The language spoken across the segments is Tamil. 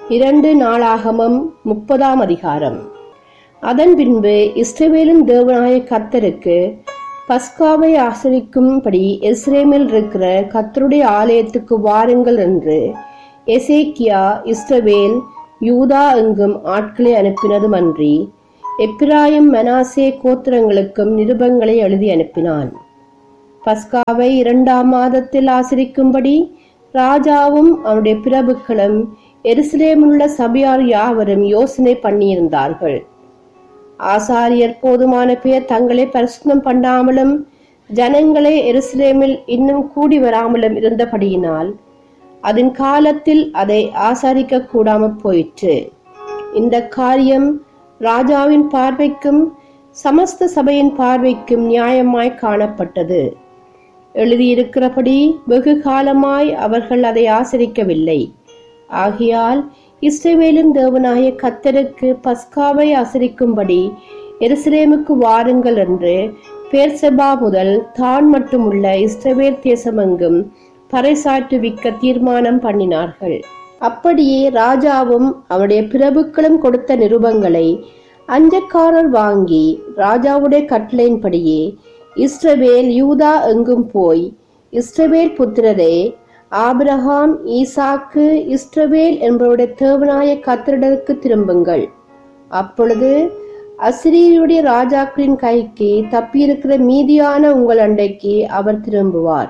இரண்டு நாளாகமம் முப்பதாம் அதிகாரம் அதன் பின்பு இஸ்ரவேலின் தேவனாய கர்த்தருக்கு பஸ்காவை ஆசரிக்கும்படி எஸ்ரேமில் இருக்கிற கர்த்தருடைய ஆலயத்துக்கு வாருங்கள் என்று எசேக்கியா இஸ்ரவேல் யூதா எங்கும் ஆட்களை அனுப்பினதுமன்றி எப்பிராயும் மனாசே கோத்திரங்களுக்கும் நிருபங்களை எழுதி அனுப்பினான் பஸ்காவை இரண்டாம் மாதத்தில் ஆசரிக்கும்படி ராஜாவும் அவருடைய பிரபுக்களும் எருசலேமிலுள்ள சபையார் யாவரும் யோசனை பண்ணியிருந்தார்கள் ஆசாரியர் போதுமான பேர் தங்களை பரிசுத்தம் பண்ணாமலும் ஜனங்களே எருசலேமில் இன்னும் கூடி வராமலும் இருந்தபடியினால் அதன் காலத்தில் அதை ஆசாரிக்க கூடாமற் போயிற்று இந்த காரியம் ராஜாவின் பார்வைக்கும் சமஸ்த சபையின் பார்வைக்கும் நியாயமாய் காணப்பட்டது எழுதியிருக்கிறபடி வெகு காலமாய் அவர்கள் அதை ஆசரிக்கவில்லை ஆகையால் இஸ்ரவேலின் தேவனாய கத்தருக்கு பஸ்காவை ஆசரிக்கும்படி எருசலேமுக்கு வாருங்கள் என்று பேர்செபா முதல் தான் மட்டுமுள்ள இஸ்ரவேல் தேசமெங்கும் பறைசாற்றுவிக்க தீர்மானம் பண்ணினார்கள் அப்படியே ராஜாவும் அவருடைய பிரபுக்களும் கொடுத்த நிருபங்களை அஞ்சக்காரர் வாங்கி ராஜாவுடைய கட்டளையின்படியே இஸ்ரவேல் யூதா எங்கும் போய் இஸ்ரவேல் புத்திரரே ஆபிரகாம் ஈசாக்கு இஸ்ரவேல் என்பவருடைய தேவனாய கத்திரிடருக்கு திரும்புங்கள் அப்பொழுது அசிரியருடைய ராஜாக்களின் கைக்கு தப்பியிருக்கிற மீதியான உங்கள் அண்டைக்கு அவர் திரும்புவார்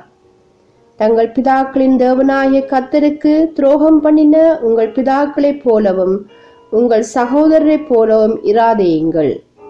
தங்கள் பிதாக்களின் தேவனாய கத்தருக்கு துரோகம் பண்ணின உங்கள் பிதாக்களைப் போலவும் உங்கள் சகோதரரைப் போலவும் இராதேயுங்கள்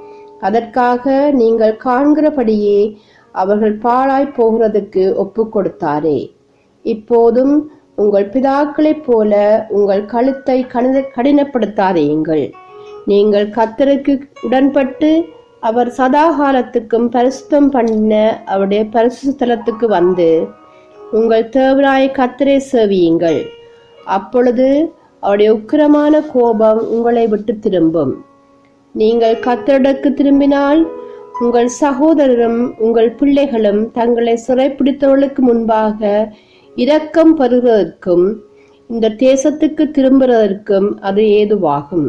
அதற்காக நீங்கள் காண்கிறபடியே அவர்கள் பாழாய் போகிறதுக்கு ஒப்பு கொடுத்தாரே இப்போதும் உங்கள் பிதாக்களைப் போல உங்கள் கழுத்தை கடின கடினப்படுத்தாதேயுங்கள் நீங்கள் கத்தருக்கு உடன்பட்டு அவர் சதாகாலத்துக்கும் பரிசுத்தம் பண்ண அவருடைய பரிசுத்தலத்துக்கு வந்து உங்கள் தேவராய கத்தரை சேவியுங்கள் அப்பொழுது அவருடைய உக்கிரமான கோபம் உங்களை விட்டு திரும்பும் நீங்கள் கத்தரிடக்கு திரும்பினால் உங்கள் சகோதரரும் உங்கள் பிள்ளைகளும் தங்களை சிறைப்பிடித்தவர்களுக்கு முன்பாக இரக்கம் பெறுவதற்கும் இந்த தேசத்துக்கு திரும்புவதற்கும் அது ஏதுவாகும்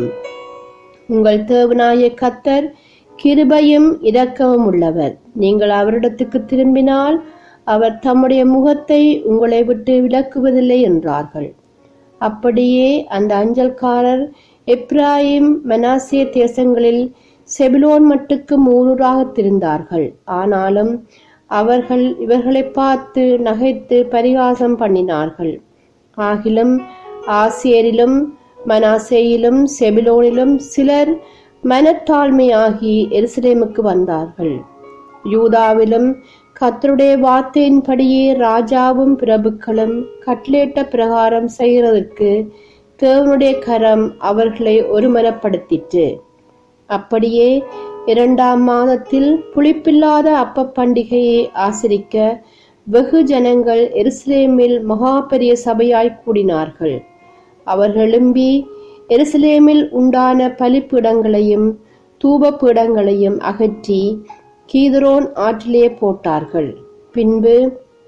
உங்கள் தேவனாய கத்தர் கிருபையும் இரக்கமும் உள்ளவர் நீங்கள் அவரிடத்துக்கு திரும்பினால் அவர் தம்முடைய முகத்தை உங்களை விட்டு விலக்குவதில்லை என்றார்கள் அப்படியே அந்த அஞ்சல்காரர் எப்ராயிம் மனாசிய தேசங்களில் செபிலோன் மட்டுக்கு மூரூராக திரிந்தார்கள் ஆனாலும் அவர்கள் இவர்களை பார்த்து நகைத்து பரிகாசம் பண்ணினார்கள் ஆகிலும் ஆசியரிலும் மனாசேயிலும் செபிலோனிலும் சிலர் மனத்தாழ்மையாகி எருசலேமுக்கு வந்தார்கள் யூதாவிலும் கத்தருடைய வார்த்தையின்படியே ராஜாவும் பிரபுக்களும் கட்லேட்ட பிரகாரம் செய்கிறதற்கு தேவனுடைய கரம் அவர்களை ஒருமனப்படுத்திற்று அப்படியே இரண்டாம் மாதத்தில் புளிப்பில்லாத அப்ப பண்டிகையை ஆசரிக்க வெகு ஜனங்கள் எருசலேமில் மகா பெரிய சபையாய் கூடினார்கள் அவர்கள் எழும்பி எருசலேமில் உண்டான பலிப்பீடங்களையும் தூபப்பீடங்களையும் அகற்றி கீதரோன் ஆற்றிலே போட்டார்கள் பின்பு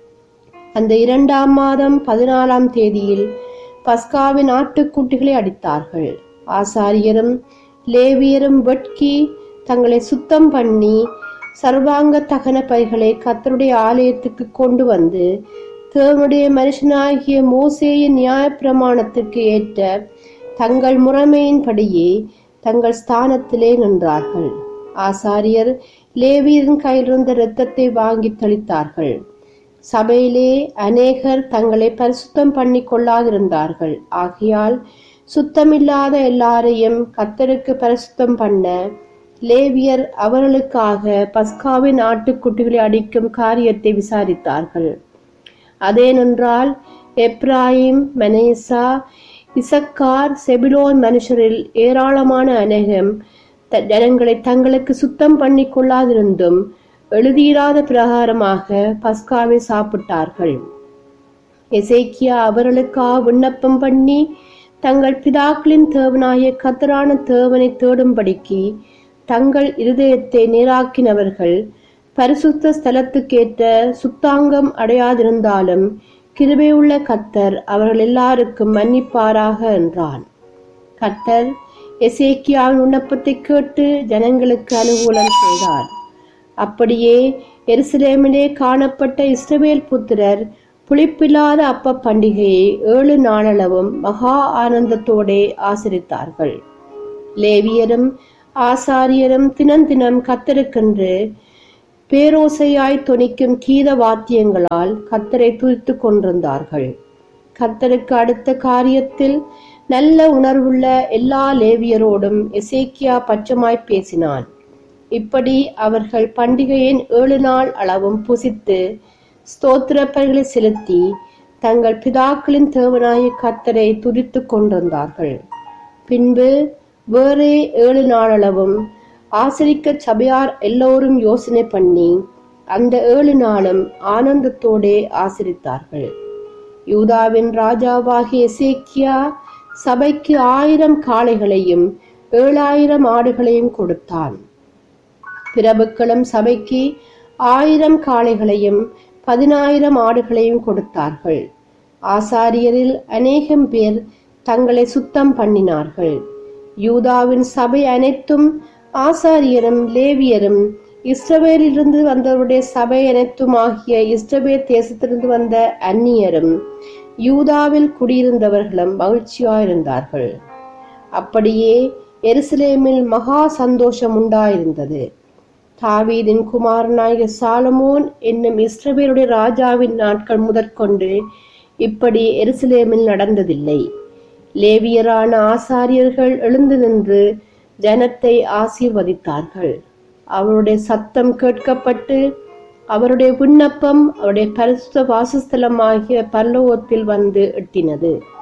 அந்த இரண்டாம் மாதம் பதினாலாம் தேதியில் பஸ்காவின் ஆட்டுக்குட்டிகளை அடித்தார்கள் ஆசாரியரும் லேவியரும் வெட்கி தங்களை சுத்தம் பண்ணி சர்வாங்க தகன பைகளை கத்தருடைய ஆலயத்துக்கு கொண்டு வந்து தேவனுடைய மனுஷனாகிய மோசேயின் நியாயப்பிரமாணத்திற்கு ஏற்ற தங்கள் முறைமையின்படியே தங்கள் ஸ்தானத்திலே நின்றார்கள் ஆசாரியர் லேவியரின் கையிலிருந்த இரத்தத்தை வாங்கி தெளித்தார்கள் சபையிலே அநேகர் தங்களை பரிசுத்தம் பண்ணி கொள்ளாதிருந்தார்கள் ஆகையால் சுத்தமில்லாத எல்லாரையும் கத்தருக்கு பரிசுத்தம் பண்ண லேவியர் அவர்களுக்காக பஸ்காவின் ஆட்டுக்குட்டிகளை அடிக்கும் காரியத்தை விசாரித்தார்கள் அதேனென்றால் எப்ராயிம் மனேசா இசக்கார் செபிலோன் மனுஷரில் ஏராளமான அநேகம் ஜனங்களை தங்களுக்கு சுத்தம் பண்ணி கொள்ளாதிருந்தும் எழுதியிராத பிரகாரமாக பஸ்காவை சாப்பிட்டார்கள் எசேக்கியா அவர்களுக்காக விண்ணப்பம் பண்ணி தங்கள் பிதாக்களின் தேவனாய கத்தரான தேவனை தேடும்படிக்கு தங்கள் இருதயத்தை நேராக்கினவர்கள் பரிசுத்த ஸ்தலத்துக்கேற்ற சுத்தாங்கம் அடையாதிருந்தாலும் கிருபையுள்ள கத்தர் அவர்கள் எல்லாருக்கும் மன்னிப்பாராக என்றான் கர்த்தர் எசேக்கியாவின் விண்ணப்பத்தை கேட்டு ஜனங்களுக்கு அனுகூலம் செய்தார் அப்படியே எருசலேமிலே காணப்பட்ட இஸ்ரவேல் புத்திரர் புளிப்பில்லாத அப்ப பண்டிகையை ஏழு நாளளவும் மகா ஆனந்தத்தோடே ஆசரித்தார்கள் லேவியரும் ஆசாரியரும் தினந்தினம் கத்தருக்கென்று பேரோசையாய் தொனிக்கும் கீத வாத்தியங்களால் கத்தரை துதித்து கொண்டிருந்தார்கள் கர்த்தருக்கு அடுத்த காரியத்தில் நல்ல உணர்வுள்ள எல்லா லேவியரோடும் எசேக்கியா பச்சமாய் பேசினான் இப்படி அவர்கள் பண்டிகையின் ஏழு நாள் அளவும் புசித்து ஸ்தோத்திரப்பர்களை செலுத்தி தங்கள் பிதாக்களின் தேவனாய கத்தரை துதித்து கொண்டிருந்தார்கள் பின்பு வேறே ஏழு நாளளவும் ஆசிரிக்க சபையார் எல்லோரும் யோசனை பண்ணி அந்த ஏழு நாளும் ஆனந்தத்தோடே ஆசிரித்தார்கள் யூதாவின் ராஜாவாகிய எசேக்கியா சபைக்கு ஆயிரம் காளைகளையும் ஏழாயிரம் ஆடுகளையும் கொடுத்தான் பிரபுக்களும் சபைக்கு ஆயிரம் காளைகளையும் பதினாயிரம் ஆடுகளையும் கொடுத்தார்கள் ஆசாரியரில் அநேகம் பேர் தங்களை சுத்தம் பண்ணினார்கள் யூதாவின் சபை அனைத்தும் ஆசாரியரும் லேவியரும் இஸ்ரவேலிலிருந்து வந்தவருடைய சபை அனைத்தும் ஆகிய இஸ்ரவேல் தேசத்திலிருந்து வந்த அந்நியரும் யூதாவில் குடியிருந்தவர்களும் மகிழ்ச்சியாயிருந்தார்கள் அப்படியே எருசலேமில் மகா சந்தோஷம் உண்டாயிருந்தது தாவீதின் குமாரனாகிய சாலமோன் என்னும் இஸ்ரவேலுடைய ராஜாவின் நாட்கள் முதற்கொண்டு இப்படி எருசலேமில் நடந்ததில்லை லேவியரான ஆசாரியர்கள் எழுந்து நின்று ஜனத்தை ஆசீர்வதித்தார்கள் அவருடைய சத்தம் கேட்கப்பட்டு அவருடைய விண்ணப்பம் அவருடைய பரிசுத்த வாசஸ்தலமாகிய பல்லவத்தில் வந்து எட்டினது